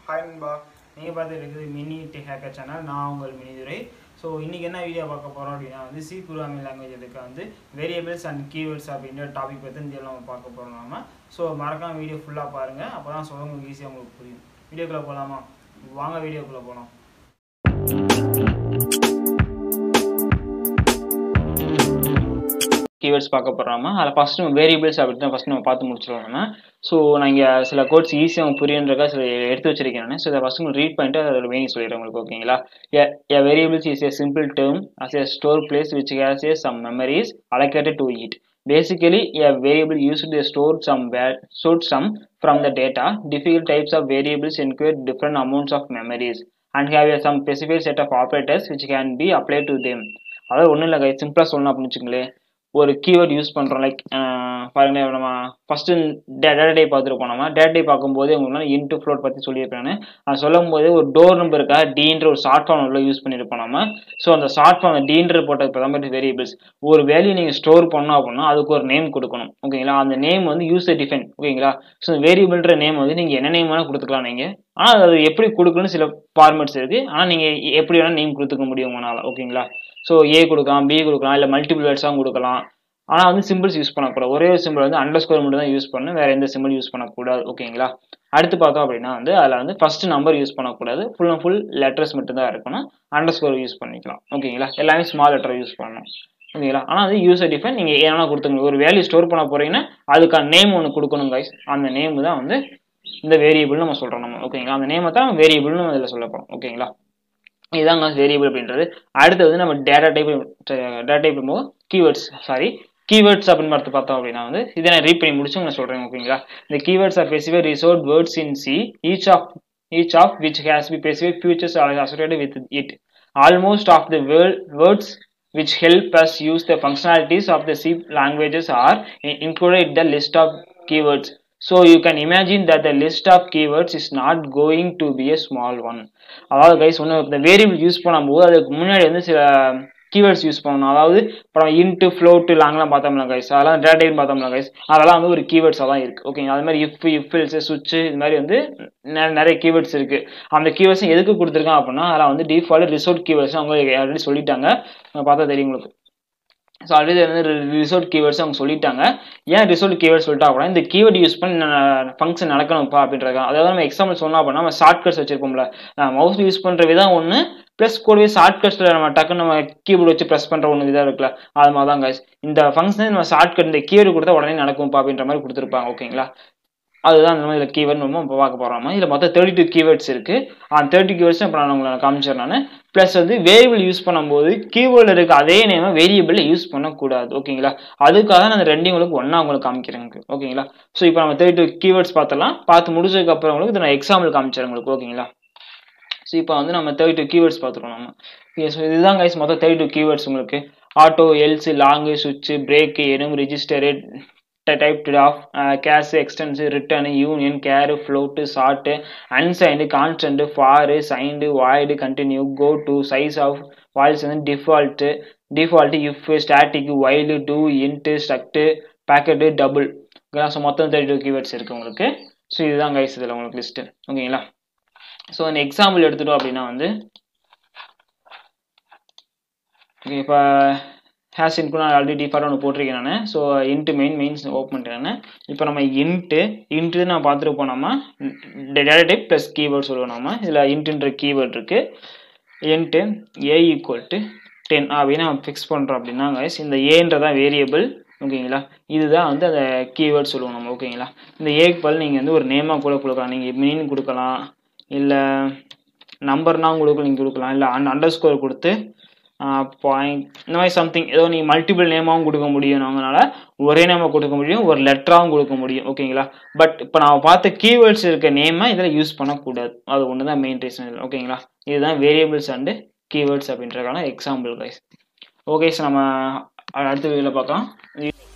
Hi நண்பா நீங்கள் பார்த்துட்டு இருக்குது மினி டெக் ஹேக்கர் சேனல் நான் உங்கள் மினிதுரை ஸோ இன்றைக்கி என்ன வீடியோ பார்க்க போகிறோம் அப்படின்னா வந்து சி ப்ரோக்ராமிங் லாங்குவேஜ் எடுக்க வந்து வேரியபிள்ஸ் அண்ட் கீவேர்ட்ஸ் அப்படின்ற டாபிக் பற்றி இந்த நம்ம பார்க்க போகிறோம் நாம ஸோ மறக்காம வீடியோ ஃபுல்லாக பாருங்கள் அப்போ தான் சொல்ல உங்களுக்கு ஈஸியாக உங்களுக்கு புரியும் வீடியோக்குள்ளே போகலாமா வாங்க வீடியோக்குள்ளே போகலாம் கீவேர்ட்ஸ் பார்க்க போகிறோமா அதில் ஃபஸ்ட் நம்ம வேரியபிள்ஸ் அப்படின்னு ஃபஸ்ட் நம்ம பார்த்து முடிச்சிடுவோம் நம்ம ஸோ நான் இங்கே சில கோட்ஸ் ஈஸியாக புரியுன்றக்கா சில எடுத்து வச்சிருக்கேன் நான் ஸோ இதை ஃபஸ்ட் உங்களுக்கு ரீட் பண்ணிட்டு அதோட மீனிங் சொல்லிடுறேன் உங்களுக்கு ஓகேங்களா a variables is a simple term as a store place which has a some memories allocated to it basically a variable used to store some va- stored some from the data different types of variables include different amounts of memories and have a some specific set of operators which can be applied to them அதாவது ஒன்றும் இல்லை கை சிம்பிளாக சொல்லணும் அப்படின்னு வச்சுங்களேன் ஒரு keyword use பண்ணுறோம் like பாருங்களேன் நம்ம ஃபஸ்ட்டு டேட்டா டே பார்த்துருப்போம் நம்ம டேட்டா டே பார்க்கும்போது உங்களுக்கு இன்ட்டு ஃப்ளோட் பற்றி சொல்லியிருப்பேன் நான் அது சொல்லும் போது ஒரு டோர் நம்பருக்காக டீன்ற ஒரு ஷார்ட் ஃபார்ம் உள்ள யூஸ் பண்ணியிருப்போம் நம்ம ஸோ அந்த ஷார்ட் ஃபார்ம் டீன்ற போட்ட இப்போ தான் வேரியபிள்ஸ் ஒரு வேல்யூ நீங்கள் ஸ்டோர் பண்ணோம் அப்படின்னா அதுக்கு ஒரு நேம் கொடுக்கணும் ஓகேங்களா அந்த நேம் வந்து யூசர் டிஃபைன் ஓகேங்களா ஸோ வேரியபிள்ன்ற நேம் வந்து நீங்கள் என்ன நேம் வேணால் கொடுத்துக்கலாம் நீங்கள் ஆனால் அது எப்படி கொடுக்கணும்னு சில ஃபார்மேட்ஸ் இருக்குது ஆனால் நீங்கள் எப்படி வேணால் நேம் கொடுத்துக்க முடியும் உங்களால் ஓகேங்களா ஸோ ஏ கொடுக்கலாம் பி கொடுக்கலாம் இல்லை மல்டிபிள் வேர்ட்ஸாக கொடுக்கலாம் ஆனால் வந்து சிம்பிள்ஸ் யூஸ் பண்ணக்கூடாது ஒரே ஒரு சிம்பிள் வந்து அண்டர் ஸ்கோர் மட்டும் தான் யூஸ் பண்ணணும் வேறு எந்த சிம்பிள் யூஸ் பண்ணக்கூடாது ஓகேங்களா அடுத்து பார்த்தோம் அப்படின்னா வந்து அதில் வந்து ஃபர்ஸ்ட் நம்பர் யூஸ் பண்ணக்கூடாது ஃபுல் அண்ட் ஃபுல் லெட்டர்ஸ் மட்டும் தான் இருக்கணும் அண்டர் ஸ்கோர் யூஸ் பண்ணிக்கலாம் ஓகேங்களா எல்லாமே ஸ்மால் லெட்டர் யூஸ் பண்ணணும் ஓகேங்களா ஆனால் வந்து யூசர் டிஃபைன் நீங்கள் ஏன்னா கொடுத்துங்க ஒரு வேல்யூ ஸ்டோர் பண்ண போறீங்கன்னா அதுக்கான நேம் ஒன்று கொடுக்கணும் கைஸ் அந்த நேம் தான் வந்து இந்த வேரியபிள் நம்ம சொல்கிறோம் நம்ம ஓகேங்களா அந்த நேமை தான் வேரியபிள்னு இதில் சொல்ல போகிறோம் ஓகேங்களா இதுதாங்க வேரியபிள் அப்படின்றது அடுத்து வந்து நம்ம டேட்டா டைப் டேட்டா டைப் போது கீவேர்ட்ஸ் சாரி கீவேர்ட்ஸ் அப்படின்னு பார்த்து பார்த்தோம் அப்படின்னா வந்து இதை நான் ரீட் பண்ணி முடிச்சு நான் சொல்கிறேன் ஓகேங்களா இந்த keywords are specify reserved words in C each of each of which has be specific features associated with it almost of the words which help us use the functionalities of the C languages are included in the list of keywords. So you can imagine that the list of keywords is not going to be a small one. அதாவது guys ஒன்று இந்த variable use பண்ணும்போது அதுக்கு முன்னாடி வந்து சில keywords use பண்ணணும் அதாவது இப்போ நம்ம இன்ட்டு ஃப்ளோட்டு லாங்லாம் பார்த்தோம்ல கைஸ் அதெல்லாம் டேட்டைன்னு பார்த்தோம்ல கைஸ் அதெல்லாம் வந்து ஒரு கீவேர்ட்ஸாக தான் இருக்குது ஓகேங்க அது மாதிரி இஃப் இஃபில்ஸ் சுவிட்ச் இது மாதிரி வந்து நிறைய கீவேர்ட்ஸ் இருக்குது அந்த கீவேர்ட்ஸ் எதுக்கு கொடுத்துருக்கான் அப்படின்னா அதெல்லாம் வந்து டிஃபால்ட் ரிசோர்ட் கீவேர்ட்ஸ் அவங்க ஆல்ரெடி சொல்லிட்டாங்க பார்த்தா தெரியும் உங்களுக்கு ஸோ ஆல்ரெடி வந்து ரிசோர்ட் கீவேர்ட்ஸ் அவங்க சொல்லிட்டாங்க ஏன் ரிசோர்ட் கீவேர்ட் சொல்லிட்டா கூட இந்த கீவேர்ட் யூஸ் பண்ணி ஃபங்க்ஷன் நடக்கணும்ப்பா அப்படின்றாங்க அதாவது நம்ம எக்ஸாம்பிள் சொன்னோம் அப்படின்னா நம்ம ஷார்ட் கட்ஸ் வச்சிருப்போம்ல மவுஸ் யூஸ் பண்ணுற விதம் ஒன்று ப்ளஸ் கூடவே ஷார்ட் கட்ஸில் நம்ம டக்குன்னு நம்ம கீபோர்டு வச்சு ப்ரெஸ் பண்ணுற ஒன்று இதாக இருக்குல்ல அது மாதிரி தான் கைஸ் இந்த ஃபங்க்ஷன் நம்ம ஷார்ட் கட் இந்த கீவேர்டு கொடுத்தா உடனே நடக்கும்ப்பா அப்படின்ற மாதிரி கொடுத்துருப்பாங்க ஓகேங்களா அதுதான் அந்த மாதிரி இதில் கீவேர்ட் நம்ம இப்போ பார்க்க போகிறோம் இதில் மொத்தம் தேர்ட்டி டூ கீவேர்ட்ஸ் இருக்குது அந்த தேர்ட்டி கீவேர்ட்ஸ் இப்போ நான் உங்களை காமிச்சேன் நான் ப்ளஸ் வந்து வேரியபிள் யூஸ் பண்ணும்போது கீவேர்டில் இருக்க அதே நேம் வேரியபிளில் யூஸ் பண்ணக்கூடாது ஓகேங்களா அதுக்காக நான் ரெண்டையும் உங்களுக்கு ஒன்றா உங்களுக்கு காமிக்கிறேன் ஓகேங்களா ஸோ இப்போ நம்ம தேர்ட்டி டூ கீவேர்ட்ஸ் பார்த்தலாம் பார்த்து முடிச்சதுக்கு அப்புறம் உங்களுக்கு இதை நான் எக்ஸாம்பிள் காமிச்சிடறேன் உங்களுக்கு ஓகேங்களா ஸோ இப்போ வந்து நம்ம தேர்ட்டி டூ கீவேர்ட்ஸ் பார்த்துருவோம் நம்ம ஸோ இதுதான் கைஸ் மொத்தம் தேர்ட்டி டூ கீவேர்ட்ஸ் உங்களுக்கு ஆட்டோ எல்ஸ் லாங்கு சுவிட்ச் break enum register typed off uh, cache extends return union care float sort unsigned constant for signed void continue go to size of files and default default if static while do int struct packet double so மொத்தம் thirty two keywords இருக்குது உங்களுக்கு so இதுதான் guys இதில் உங்களுக்கு list ஓகேங்களா so இந்த example எடுத்துட்டோம் அப்படின்னா வந்து ஓகே இப்போ ஹேஷ் இன்க்கு நான் ஆல்ரெடி டிஃபால்ட் ஒன்று போட்டிருக்கேன் நான் so int main mains open பண்ணிட்டேன் இப்போ நம்ம இன்ட்டு இன்ட்டு நான் பார்த்துருப்போம் நம்ம டேட்டா டைப் ப்ளஸ் கீவேர்ட் சொல்லுவோம் நம்ம இதில் இன்ட்டுன்ற கீவேர்ட் இருக்குது int a equal to ten அப்படின்னு நம்ம ஃபிக்ஸ் பண்ணுறோம் அப்படின்னா கைஸ் இந்த ஏன்றதான் வேரியபிள் ஓகேங்களா இதுதான் வந்து அந்த கீவேர்ட் சொல்லுவோம் நம்ம ஓகேங்களா இந்த ஏக்கு பதில் நீங்கள் வந்து ஒரு நேமாக கூட கொடுக்கலாம் நீங்கள் மீன் கொடுக்கலாம் இல்லை நம்பர்னா உங்களுக்கு நீங்கள் கொடுக்கலாம் இல்லை அண்ட் அண்டர் ஸ்கோர் கொடுத்து பாயிண்ட் இந்த மாதிரி சம்திங் ஏதோ நீங்கள் மல்டிபிள் நேமாகவும் கொடுக்க முடியும் அவங்களால ஒரே நேமாக கொடுக்க முடியும் ஒரு லெட்டராகவும் கொடுக்க முடியும் ஓகேங்களா பட் இப்போ நான் பார்த்த கீவேர்ட்ஸ் இருக்க நேமை இதில் யூஸ் பண்ணக்கூடாது அது ஒன்று தான் மெயின் ரீசன் ஓகேங்களா இதுதான் வேரியபிள்ஸ் அண்டு கீவேர்ட்ஸ் அப்படின்றதுக்கான எக்ஸாம்பிள் கைஸ் ஓகே சார் நம்ம அடுத்த வீடியோவில் பார்க்கலாம்